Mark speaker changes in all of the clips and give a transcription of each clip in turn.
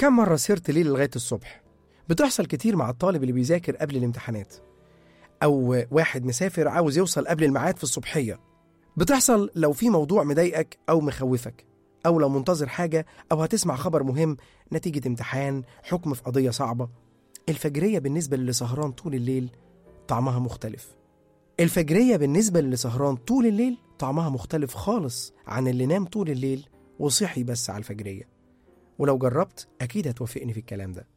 Speaker 1: كم مرة سهرت ليل لغاية الصبح؟ بتحصل كتير مع الطالب اللي بيذاكر قبل الامتحانات أو واحد مسافر عاوز يوصل قبل الميعاد في الصبحية بتحصل لو في موضوع مضايقك أو مخوفك أو لو منتظر حاجة أو هتسمع خبر مهم نتيجة امتحان حكم في قضية صعبة الفجرية بالنسبة للي سهران طول الليل طعمها مختلف الفجرية بالنسبة للي سهران طول الليل طعمها مختلف خالص عن اللي نام طول الليل وصحي بس على الفجرية ولو جربت أكيد هتوافقني في الكلام ده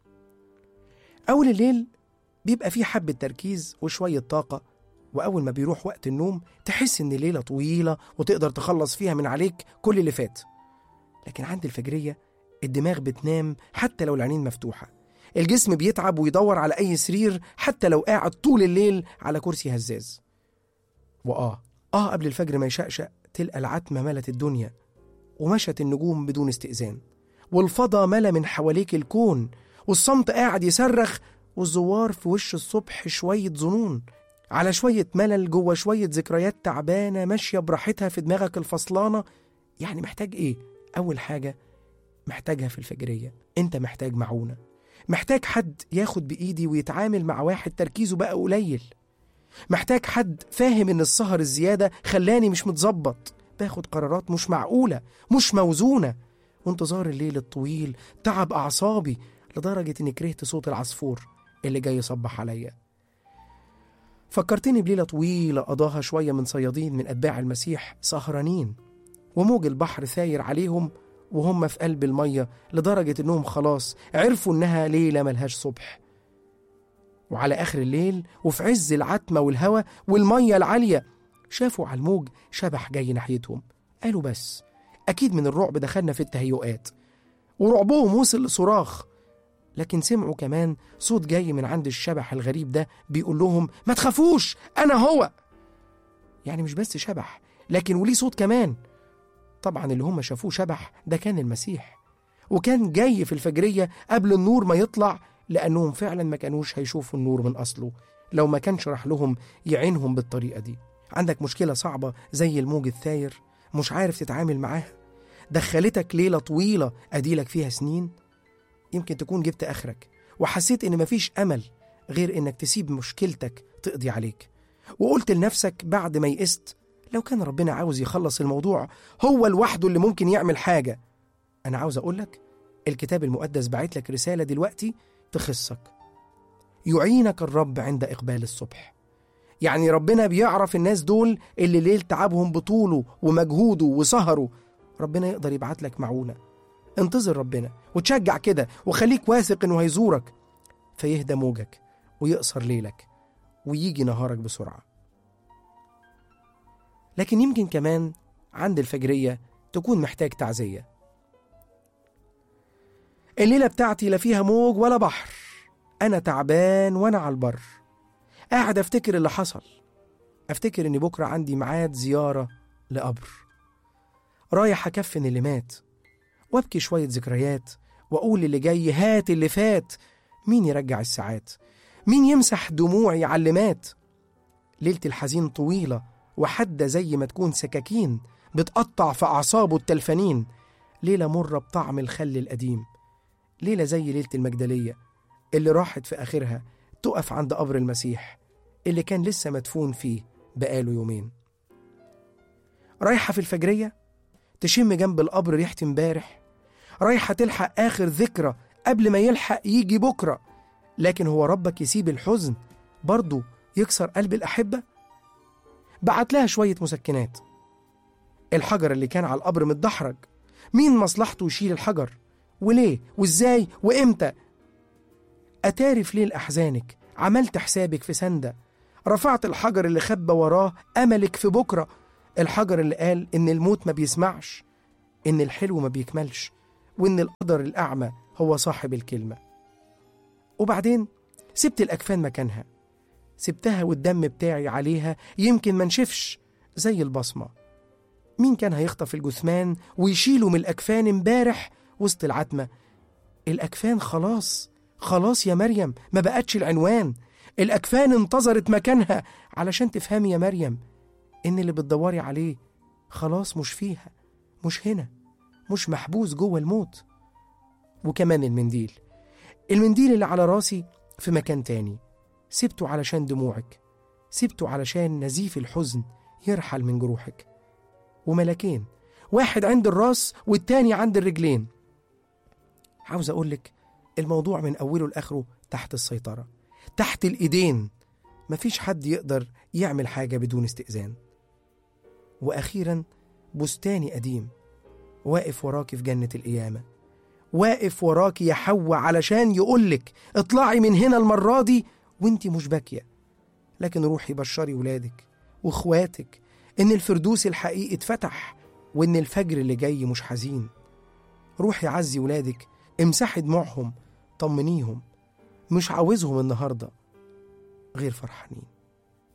Speaker 1: أول الليل بيبقى فيه حبة تركيز وشوية طاقة وأول ما بيروح وقت النوم تحس إن الليلة طويلة وتقدر تخلص فيها من عليك كل اللي فات لكن عند الفجرية الدماغ بتنام حتى لو العينين مفتوحة الجسم بيتعب ويدور على أي سرير حتى لو قاعد طول الليل على كرسي هزاز وآه آه قبل الفجر ما يشقشق تلقى العتمة ملت الدنيا ومشت النجوم بدون استئذان والفضا ملا من حواليك الكون والصمت قاعد يصرخ والزوار في وش الصبح شوية ظنون على شوية ملل جوه شوية ذكريات تعبانة ماشية براحتها في دماغك الفصلانة يعني محتاج إيه؟ أول حاجة محتاجها في الفجرية أنت محتاج معونة محتاج حد ياخد بإيدي ويتعامل مع واحد تركيزه بقى قليل محتاج حد فاهم إن السهر الزيادة خلاني مش متظبط باخد قرارات مش معقولة مش موزونة وانتظار الليل الطويل تعب أعصابي لدرجة إني كرهت صوت العصفور اللي جاي يصبح عليا فكرتني بليلة طويلة قضاها شوية من صيادين من أتباع المسيح سهرانين وموج البحر ثاير عليهم وهم في قلب المية لدرجة إنهم خلاص عرفوا إنها ليلة ملهاش صبح وعلى آخر الليل وفي عز العتمة والهوى والمية العالية شافوا على الموج شبح جاي ناحيتهم قالوا بس أكيد من الرعب دخلنا في التهيؤات ورعبهم وصل لصراخ لكن سمعوا كمان صوت جاي من عند الشبح الغريب ده بيقول لهم ما تخافوش أنا هو يعني مش بس شبح لكن وليه صوت كمان طبعا اللي هم شافوه شبح ده كان المسيح وكان جاي في الفجرية قبل النور ما يطلع لأنهم فعلا ما كانوش هيشوفوا النور من أصله لو ما كانش راح لهم يعينهم بالطريقة دي عندك مشكلة صعبة زي الموج الثاير مش عارف تتعامل معاها دخلتك ليلة طويلة أديلك فيها سنين يمكن تكون جبت آخرك وحسيت إن مفيش أمل غير إنك تسيب مشكلتك تقضي عليك وقلت لنفسك بعد ما يئست لو كان ربنا عاوز يخلص الموضوع هو لوحده اللي ممكن يعمل حاجة أنا عاوز أقولك الكتاب المقدس بعت لك رسالة دلوقتي تخصك يعينك الرب عند إقبال الصبح يعني ربنا بيعرف الناس دول اللي ليل تعبهم بطوله ومجهوده وسهره ربنا يقدر يبعت لك معونة انتظر ربنا وتشجع كده وخليك واثق انه هيزورك فيهدى موجك ويقصر ليلك ويجي نهارك بسرعة لكن يمكن كمان عند الفجرية تكون محتاج تعزية الليلة بتاعتي لا فيها موج ولا بحر أنا تعبان وأنا على البر قاعد أفتكر اللي حصل أفتكر إن بكرة عندي ميعاد زيارة لقبر رايح أكفن اللي مات وأبكي شوية ذكريات وأقول اللي جاي هات اللي فات مين يرجع الساعات مين يمسح دموعي على اللي مات ليلة الحزين طويلة وحدة زي ما تكون سكاكين بتقطع في أعصابه التلفانين ليلة مرة بطعم الخل القديم ليلة زي ليلة المجدلية اللي راحت في آخرها تقف عند قبر المسيح اللي كان لسه مدفون فيه بقاله يومين رايحة في الفجرية تشم جنب القبر ريحة امبارح رايحة تلحق آخر ذكرى قبل ما يلحق يجي بكرة لكن هو ربك يسيب الحزن برضه يكسر قلب الأحبة بعت لها شوية مسكنات الحجر اللي كان على القبر متدحرج مين مصلحته يشيل الحجر وليه وازاي وامتى أتاري في ليل أحزانك عملت حسابك في سندة رفعت الحجر اللي خبى وراه أملك في بكرة الحجر اللي قال إن الموت ما بيسمعش إن الحلو ما بيكملش وإن القدر الأعمى هو صاحب الكلمة وبعدين سبت الأكفان مكانها سبتها والدم بتاعي عليها يمكن ما نشفش زي البصمة مين كان هيخطف الجثمان ويشيله من الأكفان امبارح وسط العتمة الأكفان خلاص خلاص يا مريم ما بقتش العنوان الأكفان انتظرت مكانها علشان تفهمي يا مريم إن اللي بتدوري عليه خلاص مش فيها مش هنا مش محبوس جوه الموت وكمان المنديل المنديل اللي على راسي في مكان تاني سبته علشان دموعك سبته علشان نزيف الحزن يرحل من جروحك وملكين واحد عند الراس والتاني عند الرجلين عاوز أقولك الموضوع من أوله لآخره تحت السيطرة تحت الإيدين مفيش حد يقدر يعمل حاجة بدون استئذان وأخيرا بستاني قديم واقف وراكي في جنة القيامة واقف وراكي يا حواء علشان يقولك اطلعي من هنا المرة دي وانتي مش باكية لكن روحي بشري ولادك واخواتك ان الفردوس الحقيقي اتفتح وان الفجر اللي جاي مش حزين روحي عزي ولادك امسحي دموعهم طمنيهم مش عاوزهم النهارده غير فرحانين